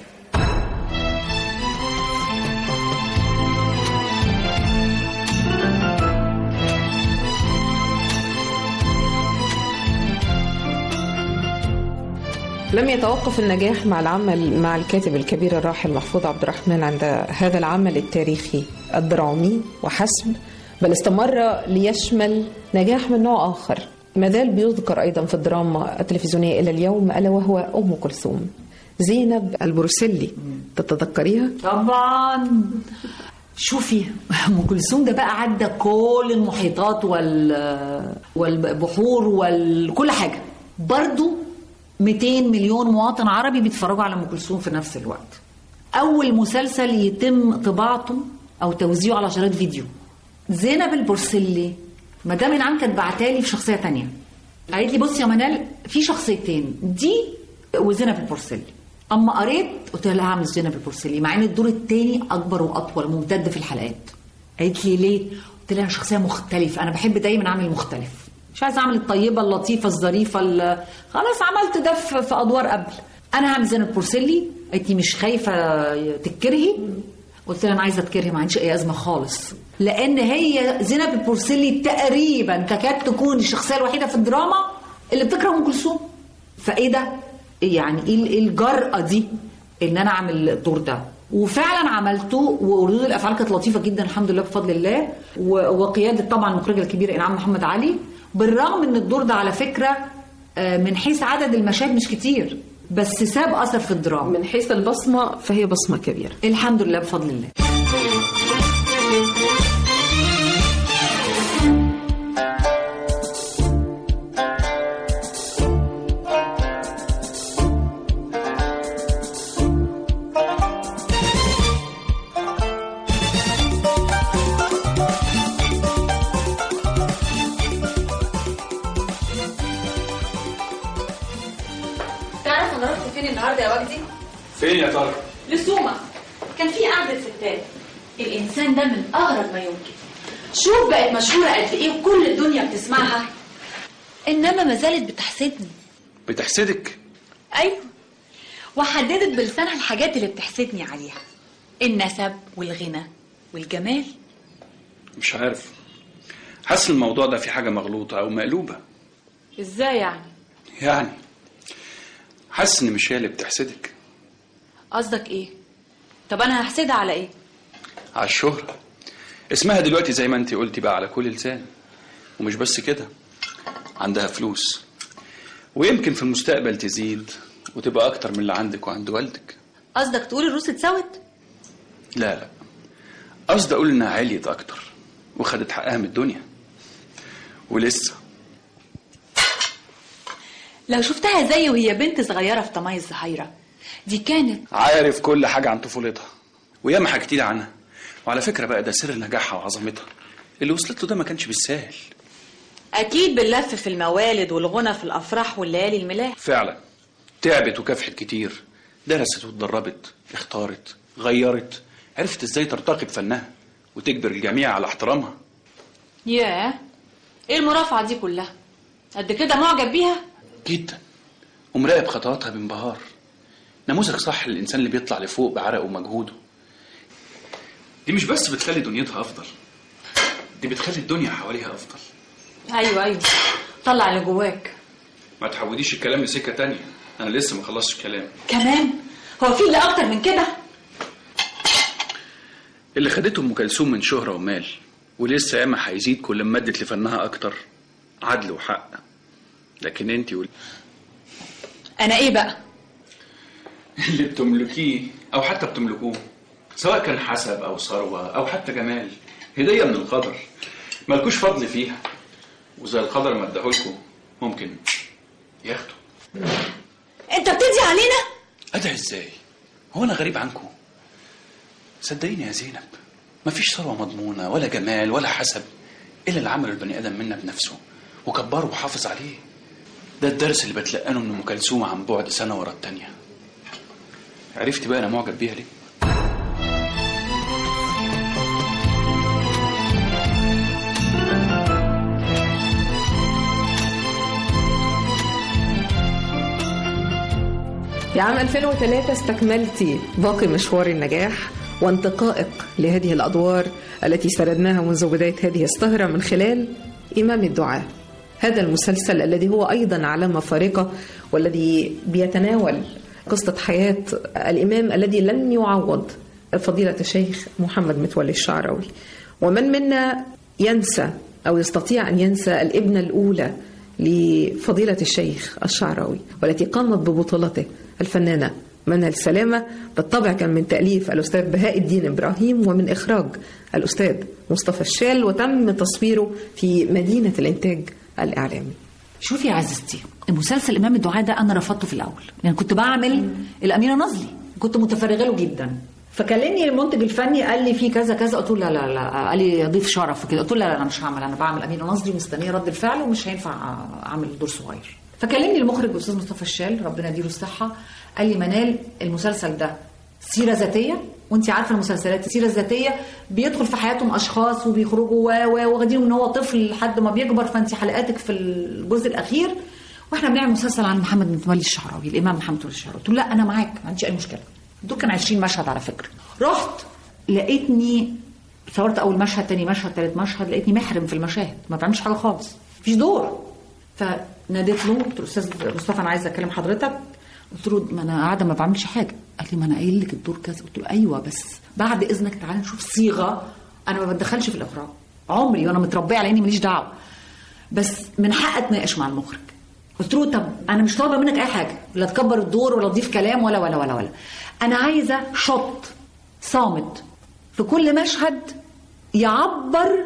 لم يتوقف النجاح مع العمل مع الكاتب الكبير الراحل محفوظ عبد الرحمن عند هذا العمل التاريخي الدرامي وحسب بل استمر ليشمل نجاح من نوع آخر ما زال بيذكر أيضا في الدراما التلفزيونية إلى اليوم ألا وهو أم كلثوم زينب البروسلي تتذكريها؟ طبعا شوفي ام كلثوم ده بقى عدى كل المحيطات وال والبحور وكل حاجه برضو 200 مليون مواطن عربي بيتفرجوا على ام كلثوم في نفس الوقت اول مسلسل يتم طباعته او توزيعه على شريط فيديو زينب البورسلي مدام انعام كانت بعتالي في شخصيه تانية قالت لي بصي يا منال في شخصيتين دي وزينب البورسلي اما قريت قلت لها هعمل زينب البورسلي مع ان الدور التاني اكبر واطول ممتد في الحلقات قالت لي ليه قلت لها انا شخصيه مختلفه انا بحب دايما اعمل مختلف مش عايزه اعمل الطيبه اللطيفه الظريفه ال- خلاص عملت ده في في ادوار قبل انا هعمل زينب البورسلي قالت لي مش خايفه تتكرهي قلت لها انا عايزه اتكرهي ما عنديش اي ازمه خالص لان هي زينب البورسلي تقريبا تكاد تكون الشخصيه الوحيده في الدراما اللي بتكره ام كلثوم فايه ده يعني ايه إيه الجرأه دي ان انا اعمل الدور ده وفعلا عملته وردود الافعال كانت لطيفه جدا الحمد لله بفضل الله و- وقياده طبعا المخرجه الكبيره انعام محمد علي بالرغم ان الدور ده على فكره آه، من حيث عدد المشاهد مش كتير بس ساب اثر في الدراما من حيث البصمه فهي بصمه كبيره الحمد لله بفضل الله انا رحت فين النهارده يا وجدي فين يا ترى؟ لسومة كان في قعدة ستات الإنسان ده من أغرب ما يمكن شوف بقت مشهورة قد إيه وكل الدنيا بتسمعها إنما ما زالت بتحسدني بتحسدك أيوه وحددت بلسانها الحاجات اللي بتحسدني عليها النسب والغنى والجمال مش عارف حاسس الموضوع ده في حاجة مغلوطة أو مقلوبة إزاي يعني يعني حاسس إن مش هي اللي بتحسدك قصدك إيه طب أنا هحسدها على إيه على الشهرة اسمها دلوقتي زي ما انت قلتي بقى على كل لسان ومش بس كده عندها فلوس ويمكن في المستقبل تزيد وتبقى أكتر من اللي عندك وعند والدك قصدك تقول الروس اتسوت لا لا قصدي أقول إنها عليت أكتر وخدت حقها من الدنيا ولسه لو شفتها زي وهي بنت صغيرة في طماي الزهايرة دي كانت عارف كل حاجة عن طفولتها وياما حكيت لي عنها وعلى فكرة بقى ده سر نجاحها وعظمتها اللي وصلت له ده ما كانش بالساهل أكيد باللف في الموالد والغنى في الأفراح والليالي الملاح فعلا تعبت وكافحت كتير درست واتدربت اختارت غيرت عرفت ازاي ترتقي بفنها وتجبر الجميع على احترامها ياه ايه المرافعة دي كلها قد كده معجب بيها جدا ومراقب خطواتها بانبهار نموذج صح للإنسان اللي بيطلع لفوق بعرقه ومجهوده دي مش بس بتخلي دنيتها أفضل دي بتخلي الدنيا حواليها أفضل أيوة أيوة طلع اللي جواك ما تحوديش الكلام لسكة تانية أنا لسه ما خلصتش الكلام كمان هو في اللي أكتر من كده اللي خدته أم كلثوم من شهرة ومال ولسه ياما هيزيد كل ما ادت لفنها أكتر عدل وحق لكن انت وال... أنا إيه بقى اللي بتملكيه أو حتى بتملكوه سواء كان حسب أو ثروة أو حتى جمال هدية من القدر مالكوش فضل فيها وزي القدر ما اداهولكوا ممكن ياخده أنت بتدي علينا أدعي إزاي؟ هو أنا غريب عنكم؟ صدقيني يا زينب مفيش ثروة مضمونة ولا جمال ولا حسب إلا اللي عمله البني آدم منا بنفسه وكبره وحافظ عليه ده الدرس اللي بتلقنه من أم كلثوم عن بعد سنة ورا التانية عرفت بقى أنا معجب بيها ليه؟ في عام 2003 استكملت باقي مشوار النجاح وانتقائك لهذه الأدوار التي سردناها منذ بداية هذه السهرة من خلال إمام الدعاء هذا المسلسل الذي هو أيضا علامة فارقة والذي بيتناول قصة حياة الإمام الذي لن يعوض فضيلة الشيخ محمد متولي الشعراوي ومن منا ينسى أو يستطيع أن ينسى الابنة الأولى لفضيلة الشيخ الشعراوي والتي قامت ببطولته الفنانة منى السلامة بالطبع كان من تأليف الأستاذ بهاء الدين إبراهيم ومن إخراج الأستاذ مصطفى الشال وتم تصويره في مدينة الإنتاج الإعلامي شوفي يا عزيزتي المسلسل امام الدعاء ده انا رفضته في الاول لان كنت بعمل الاميره نظلي كنت متفرغه له جدا فكلمني المنتج الفني قال لي في كذا كذا قلت له لا لا لا قال لي ضيف شرف وكده قلت له لا لا انا مش هعمل انا بعمل اميره نظري ومستنيه رد الفعل ومش هينفع اعمل دور صغير فكلمني المخرج الاستاذ مصطفى الشال ربنا يديله الصحه قال لي منال المسلسل ده سيره ذاتيه وانت عارفه المسلسلات السيره الذاتيه بيدخل في حياتهم اشخاص وبيخرجوا و و واخدينه من هو طفل لحد ما بيكبر فانت حلقاتك في الجزء الاخير واحنا بنعمل مسلسل عن محمد متولي الشعراوي الامام محمد متولي الشعراوي قلت له لا انا معاك ما عنديش اي مشكله الدور كان 20 مشهد على فكره رحت لقيتني صورت اول مشهد تاني مشهد تالت مشهد لقيتني محرم في المشاهد ما بعملش حاجه خالص مفيش دور فناديت له قلت له استاذ مصطفى انا عايزه اكلم حضرتك قلت له ما انا قاعده ما بعملش حاجه قال لي ما انا قايل لك الدور كذا قلت له ايوه بس بعد اذنك تعالى نشوف صيغه انا ما بتدخلش في الاخراج عمري وانا متربيه على اني ماليش دعوه بس من حق اتناقش مع المخرج قلت له طب انا مش طالبه منك اي حاجه لا تكبر الدور ولا تضيف كلام ولا ولا ولا ولا انا عايزه شوت صامت في كل مشهد يعبر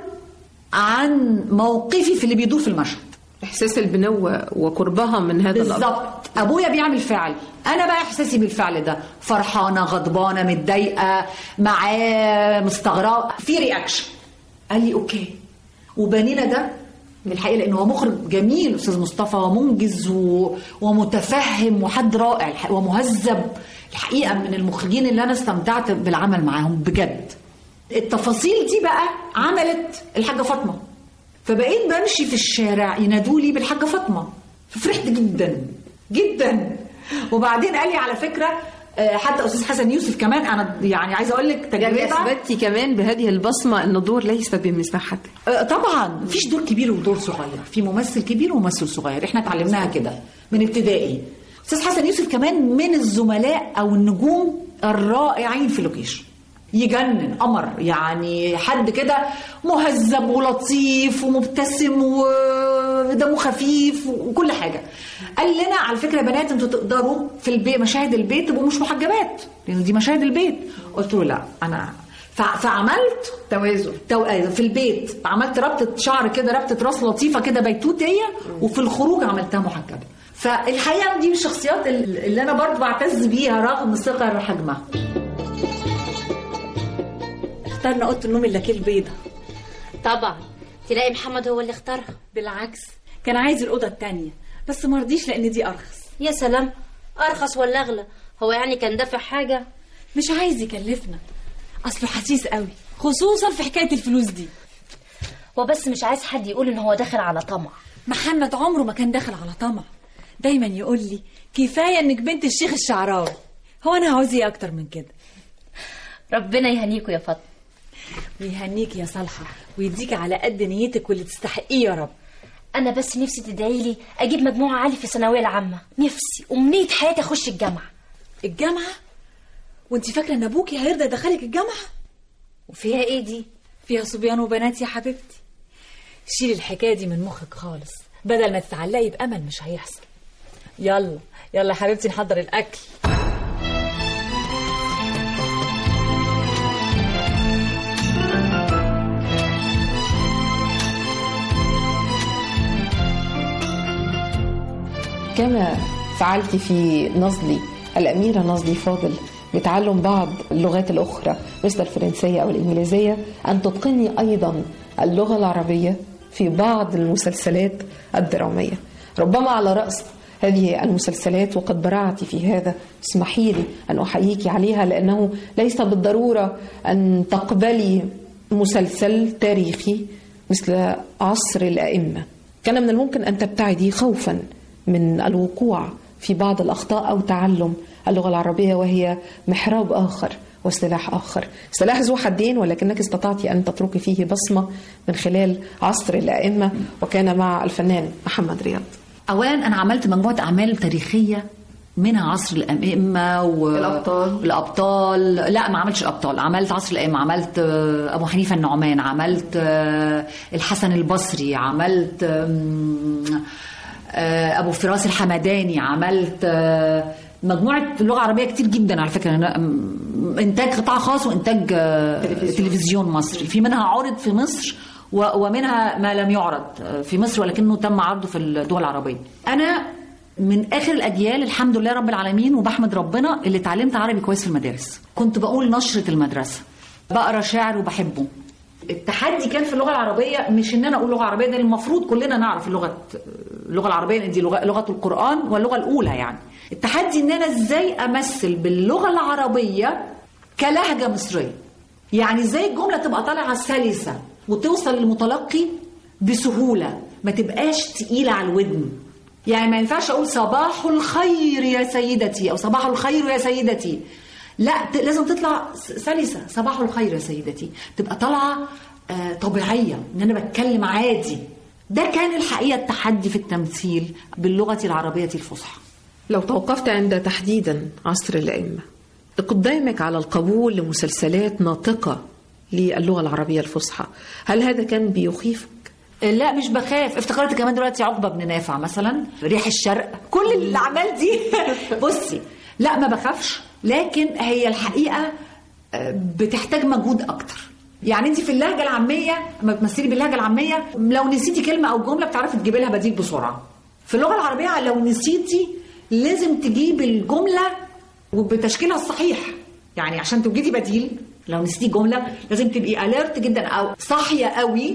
عن موقفي في اللي بيدور في المشهد إحساس البنوة وقربها من هذا الأمر بالظبط ابويا بيعمل فعل انا بقى احساسي بالفعل ده فرحانه غضبانه متضايقه معاه مستغربه في رياكشن قال لي اوكي وبنينا ده الحقيقه لانه هو مخرج جميل استاذ مصطفى ومنجز و... ومتفهم وحد رائع الح- ومهذب الحقيقه من المخرجين اللي انا استمتعت بالعمل معاهم بجد التفاصيل دي بقى عملت الحاجه فاطمه فبقيت بمشي في الشارع ينادولي بالحاجه فاطمه ففرحت جدا جدا وبعدين قال لي على فكره آه، حتى استاذ حسن يوسف كمان انا يعني عايزه اقول لك يعني تجربه اثبتي كمان بهذه البصمه ان الدور ليس بمساحته آه، طبعا مفيش دور كبير ودور صغير في ممثل كبير وممثل صغير احنا اتعلمناها كده من ابتدائي استاذ حسن يوسف كمان من الزملاء او النجوم الرائعين في اللوكيشن يجنن قمر يعني حد كده مهذب ولطيف ومبتسم ودمه خفيف وكل حاجه قال لنا على فكره يا بنات انتوا تقدروا في البيت مشاهد البيت تبقوا مش محجبات لان دي مشاهد البيت قلت له لا انا ف- فعملت توازن تو... آه، في البيت عملت ربطه شعر كده ربطه راس لطيفه كده بيتوتيه وفي الخروج عملتها محجبه فالحقيقه دي من الشخصيات ال- اللي انا برضه بعتز بيها رغم صغر حجمها اخترنا اوضه النوم اللاكيه البيضه طبعا تلاقي محمد هو اللي اختارها بالعكس كان عايز الاوضه التانية بس ما رضيش لان دي ارخص يا سلام ارخص ولا اغلى هو يعني كان دافع حاجه مش عايز يكلفنا اصله حسيس قوي خصوصا في حكايه الفلوس دي هو بس مش عايز حد يقول ان هو داخل على طمع محمد عمره ما كان داخل على طمع دايما يقول لي كفايه انك بنت الشيخ الشعراوي هو انا عاوز ايه اكتر من كده ربنا يهنيكوا يا فاطمه ويهنيك يا صالحه ويديك على قد نيتك واللي تستحقيه يا رب انا بس نفسي تدعي لي اجيب مجموعه عالي في الثانويه العامه نفسي امنيه حياتي اخش الجامعه الجامعه وانت فاكره ان ابوكي هيرضى يدخلك الجامعه وفيها ايه دي فيها صبيان وبنات يا حبيبتي شيلي الحكايه دي من مخك خالص بدل ما تتعلقي بامل مش هيحصل يلا يلا يا حبيبتي نحضر الاكل كما فعلت في نزلي الأميرة نزلي فاضل بتعلم بعض اللغات الأخرى مثل الفرنسية أو الإنجليزية أن تتقني أيضا اللغة العربية في بعض المسلسلات الدرامية ربما على رأس هذه المسلسلات وقد برعت في هذا اسمحي لي أن أحييك عليها لأنه ليس بالضرورة أن تقبلي مسلسل تاريخي مثل عصر الأئمة كان من الممكن أن تبتعدي خوفا من الوقوع في بعض الأخطاء أو تعلم اللغة العربية وهي محراب آخر وسلاح آخر سلاح ذو حدين ولكنك استطعت أن تتركي فيه بصمة من خلال عصر الأئمة وكان مع الفنان محمد رياض اولا انا عملت مجموعه اعمال تاريخيه منها عصر الائمه و... الأبطال. الابطال لا ما عملتش الابطال عملت عصر الائمه عملت آه، ابو حنيفه النعمان عملت آه، الحسن البصري عملت آم، آه، ابو فراس الحمداني عملت آه، مجموعه لغه عربيه كتير جدا على فكره أنا- أم، انتاج قطاع خاص وانتاج آه، تلفزيون مصري في منها عرض في مصر و- ومنها ما لم يعرض آه، في مصر ولكنه تم عرضه في الدول العربيه انا من اخر الاجيال الحمد لله رب العالمين وبحمد ربنا اللي اتعلمت عربي كويس في المدارس كنت بقول نشره المدرسه بقرا شعر وبحبه التحدي كان في اللغه العربيه مش ان انا اقول لغه عربيه ده المفروض كلنا نعرف اللغه اللغه العربيه لان دي لغه لغه القران واللغه الاولى يعني التحدي ان انا ازاي امثل باللغه العربيه كلهجه مصريه يعني ازاي الجمله تبقى طالعه سلسه وتوصل للمتلقي بسهوله ما تبقاش تقيله على الودن يعني ما ينفعش اقول صباح الخير يا سيدتي او صباح الخير يا سيدتي لا ت- لازم تطلع س- سلسه صباح الخير يا سيدتي تبقى طالعه آه، طبيعيه ان انا بتكلم عادي ده كان الحقيقه التحدي في التمثيل باللغه العربيه الفصحى لو توقفت عند تحديدا عصر الأئمة إقدامك على القبول لمسلسلات ناطقة للغة العربية الفصحى هل هذا كان بيخيفك؟ لا مش بخاف افتكرت كمان دلوقتي عقبه بن نافع مثلا ريح الشرق كل الاعمال دي بصي لا ما بخافش لكن هي الحقيقه آه، بتحتاج مجهود اكتر يعني انت في اللهجه العاميه لما بتمثلي باللهجه العاميه لو نسيتي كلمه او جمله بتعرفي تجيبي لها بديل بسرعه في اللغه العربيه لو نسيتي لازم تجيبي الجمله وبتشكيلها الصحيح يعني عشان توجدي بديل لو نسيتي جمله لازم تبقي اليرت جدا او صاحيه قوي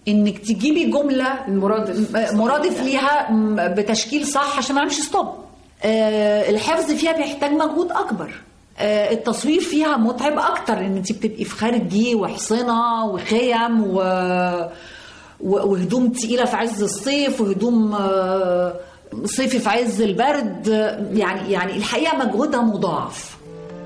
انك تجيبي جمله المرادف مرادف ليها م- بتشكيل صح عشان ما اعملش ستوب آه، الحفظ فيها بيحتاج مجهود اكبر آه، التصوير فيها متعب اكتر ان انت بتبقي في خارجي وحصنه وخيم و... و- وهدوم تقيله في عز الصيف وهدوم آه، صيفي في عز البرد آه، يعني يعني الحقيقه مجهودها مضاعف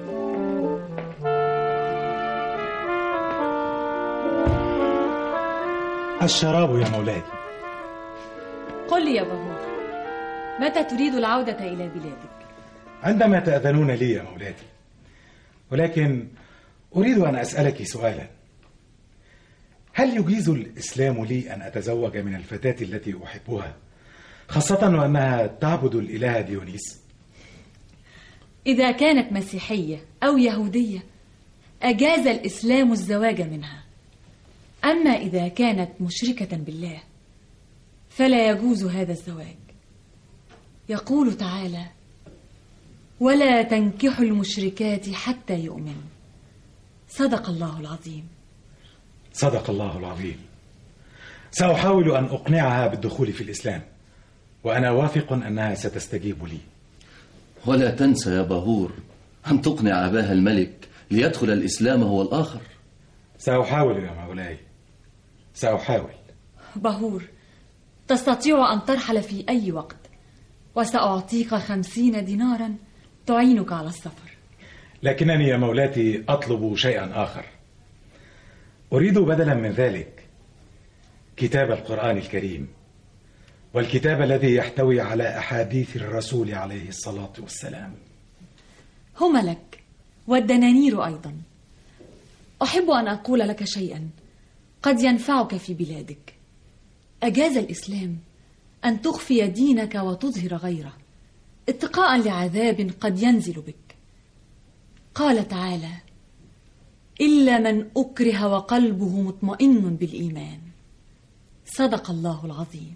الشراب يا مولاي قل لي يا بهور متى تريد العودة إلى بلادك؟ عندما تأذنون لي يا مولاتي ولكن أريد أن أسألك سؤالا هل يجيز الإسلام لي أن أتزوج من الفتاة التي أحبها خاصة وأنها تعبد الإله ديونيس إذا كانت مسيحية أو يهودية أجاز الإسلام الزواج منها أما إذا كانت مشركة بالله فلا يجوز هذا الزواج يقول تعالى ولا تنكحوا المشركات حتى يؤمنوا صدق الله العظيم صدق الله العظيم سأحاول أن أقنعها بالدخول في الإسلام وأنا واثق أنها ستستجيب لي ولا تنسى يا باهور أن تقنع أباها الملك ليدخل الإسلام هو الآخر سأحاول يا مولاي سأحاول بهور تستطيع أن ترحل في أي وقت وسأعطيك خمسين دينارا تعينك على السفر لكنني يا مولاتي أطلب شيئا آخر أريد بدلا من ذلك كتاب القرآن الكريم والكتاب الذي يحتوي على أحاديث الرسول عليه الصلاة والسلام هما لك والدنانير أيضا أحب أن أقول لك شيئا قد ينفعك في بلادك أجاز الإسلام أن تخفي دينك وتظهر غيره اتقاء لعذاب قد ينزل بك قال تعالى إلا من أكره وقلبه مطمئن بالإيمان صدق الله العظيم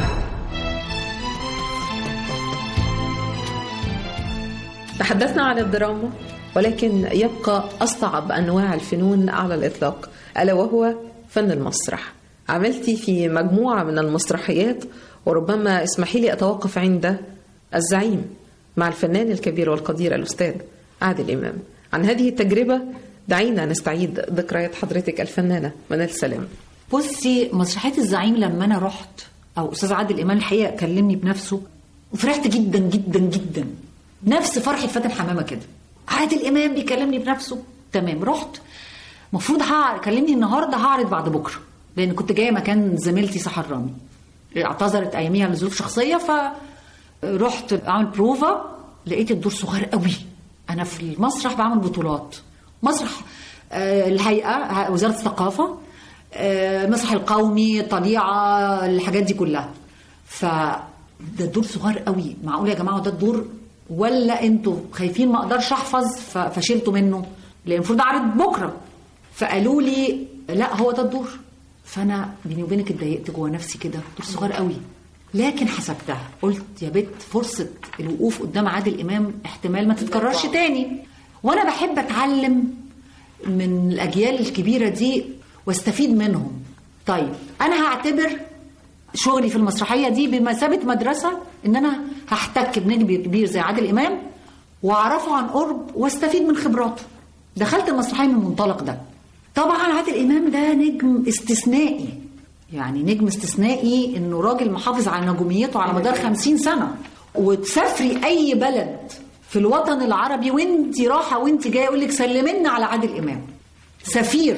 تحدثنا عن الدراما ولكن يبقى أصعب أنواع الفنون على الإطلاق ألا وهو فن المسرح عملتي في مجموعة من المسرحيات وربما اسمحي لي أتوقف عند الزعيم مع الفنان الكبير والقدير الأستاذ عادل إمام عن هذه التجربة دعينا نستعيد ذكريات حضرتك الفنانة منال سلام بصي مسرحيه الزعيم لما انا رحت او استاذ عادل امام الحقيقه كلمني بنفسه وفرحت جدا جدا جدا نفس فرحه فاتن حمامه كده عادل امام بيكلمني بنفسه تمام رحت المفروض كلمني النهارده هعرض بعد بكره لان كنت جايه مكان زميلتي سحر رامي اعتذرت اياميها لظروف شخصيه فرحت اعمل بروفا لقيت الدور صغير قوي انا في المسرح بعمل بطولات مسرح آه، الهيئه وزاره الثقافه آه، المسرح القومي الطليعه الحاجات دي كلها ف ده الدور صغير قوي معقول يا جماعه ده الدور ولا انتوا خايفين ما اقدرش احفظ ف- فشلتوا منه لان المفروض اعرض بكره فقالوا لي لا هو ده الدور فانا بيني وبينك اتضايقت جوه نفسي كده دور صغير قوي لكن حسبتها قلت يا بت فرصه الوقوف قدام عادل امام احتمال ما تتكررش تاني وانا بحب اتعلم من الاجيال الكبيره دي واستفيد منهم طيب انا هعتبر شغلي في المسرحيه دي بمثابه مدرسه ان انا هحتك بنجم كبير زي عادل امام واعرفه عن قرب واستفيد من خبراته دخلت المسرحيه من المنطلق ده طبعا عادل امام ده نجم استثنائي يعني نجم استثنائي انه راجل محافظ على نجوميته على مدار خمسين سنه وتسافري اي بلد في الوطن العربي وانت رايحه وانت جايه يقول لك سلمنا على عادل امام سفير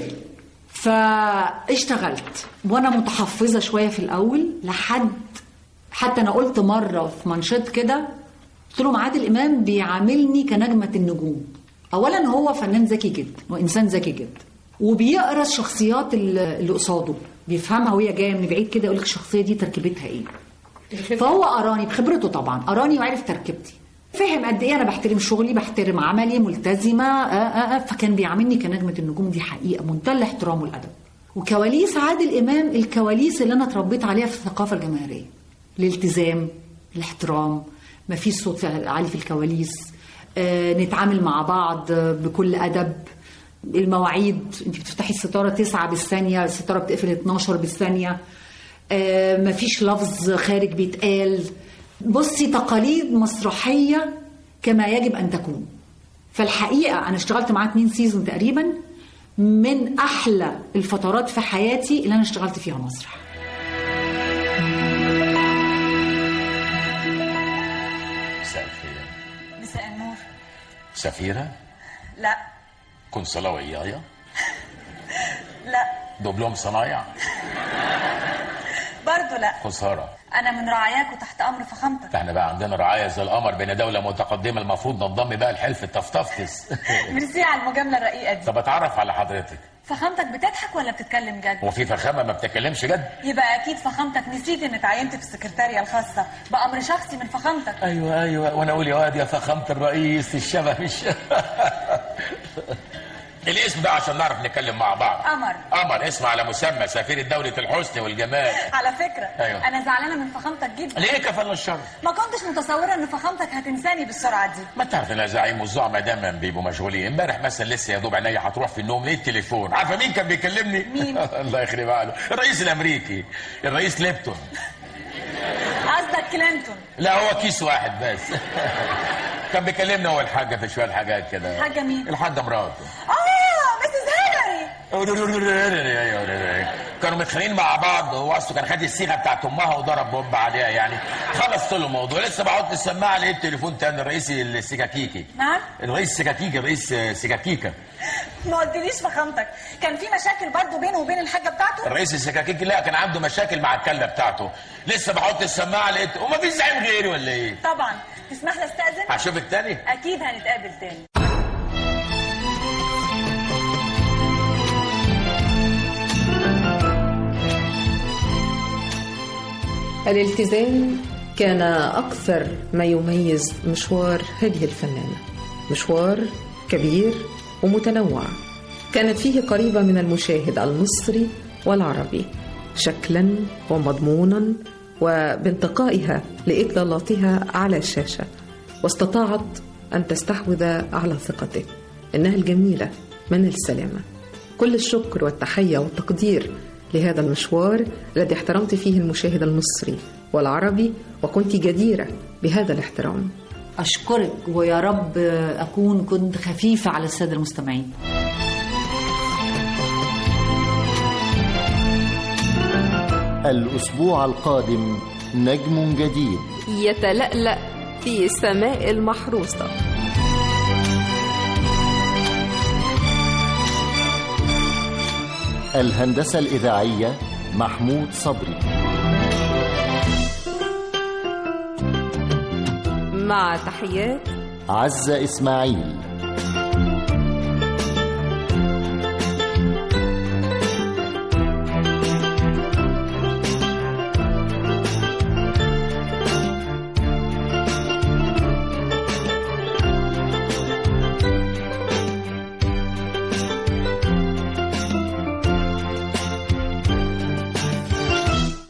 فاشتغلت وانا متحفظه شويه في الاول لحد حتى انا قلت مره في منشط كده قلت لهم عادل امام بيعاملني كنجمه النجوم اولا هو فنان ذكي جدا وانسان ذكي جدا وبيقرا الشخصيات اللي اللي قصاده بيفهمها وهي جايه من بعيد كده يقول لك الشخصيه دي تركيبتها ايه فهو قراني بخبرته طبعا قراني وعرف تركيبتي فهم قد ايه انا بحترم شغلي بحترم عملي ملتزمه آه آه آه فكان بيعاملني كنجمه النجوم دي حقيقه منتهى الاحترام والادب وكواليس عادل امام الكواليس اللي انا اتربيت عليها في الثقافه الجماهيريه الالتزام الاحترام ما فيش صوت عالي في الكواليس آه نتعامل مع بعض بكل ادب المواعيد انت بتفتحي الستاره 9 بالثانيه الستاره بتقفل 12 بالثانيه آه مفيش لفظ خارج بيتقال بصي تقاليد مسرحيه كما يجب ان تكون فالحقيقه انا اشتغلت معاه اتنين سيزون تقريبا من احلى الفترات في حياتي اللي انا اشتغلت فيها مسرح مساء الخير مساء النور سفيرة لا كونسلا ويايا لا دبلوم صنايع برضو لا خسارة انا من رعاياك وتحت امر فخامتك احنا بقى عندنا رعاية زي القمر بين دولة متقدمة المفروض ننضم بقى الحلف التفتفتس ميرسي على المجامله الرقيقه دي طب اتعرف على حضرتك فخامتك بتضحك ولا بتتكلم جد هو في فخامة ما بتتكلمش جد يبقى اكيد فخامتك نسيت ان اتعينت في السكرتاريه الخاصه بامر شخصي من فخامتك ايوه ايوه وانا اقول يا واد يا فخامة الرئيس الشبه مش الاسم ده عشان نعرف نتكلم مع بعض قمر قمر اسم على مسمى سفيرة دولة الحسن والجمال على فكره أيوة. انا زعلانه من فخامتك جدا ليه كفل الشر ما كنتش متصوره ان فخامتك هتنساني بالسرعه دي ما تعرف ان الزعيم والزعماء دايما بيبقوا مشغولين امبارح مثلا لسه يا دوب عينيا هتروح في النوم ليه التليفون عارفه مين كان بيكلمني مين؟ الله يخرب عقله الرئيس الامريكي الرئيس ليبتون قصدك كلينتون لا هو كيس واحد بس كان بيكلمنا هو الحاجه في شويه حاجات كده حاجه مين الحاجه مراته اه مسز هيلاري كانوا متخانقين مع بعض هو اصله كان خد الصيغه بتاعت امها وضرب بومب عليها يعني خلص له الموضوع لسه بحط السماعه لقيت التليفون تاني الرئيس السكاكيكي نعم الرئيس سكاكيكي الرئيس سكاكيكا ما قلتليش فخامتك كان في مشاكل برضو بينه وبين الحاجه بتاعته الرئيس السكاكيكي لا كان عنده مشاكل مع الكله بتاعته لسه بحط السماعه لقيت وما فيش زعيم غيري ولا ايه طبعا تسمح لي استاذن هشوف التاني اكيد هنتقابل تاني الالتزام كان أكثر ما يميز مشوار هذه الفنانة مشوار كبير ومتنوع كانت فيه قريبة من المشاهد المصري والعربي شكلا ومضمونا وبانتقائها لإطلالاتها على الشاشة واستطاعت أن تستحوذ على ثقته إنها الجميلة من السلامة كل الشكر والتحية والتقدير لهذا المشوار الذي احترمت فيه المشاهد المصري والعربي وكنت جديرة بهذا الاحترام أشكرك ويا رب أكون كنت خفيفة على السادة المستمعين الأسبوع القادم نجم جديد يتلألأ في سماء المحروسة الهندسة الإذاعية محمود صبري مع تحيات عزة إسماعيل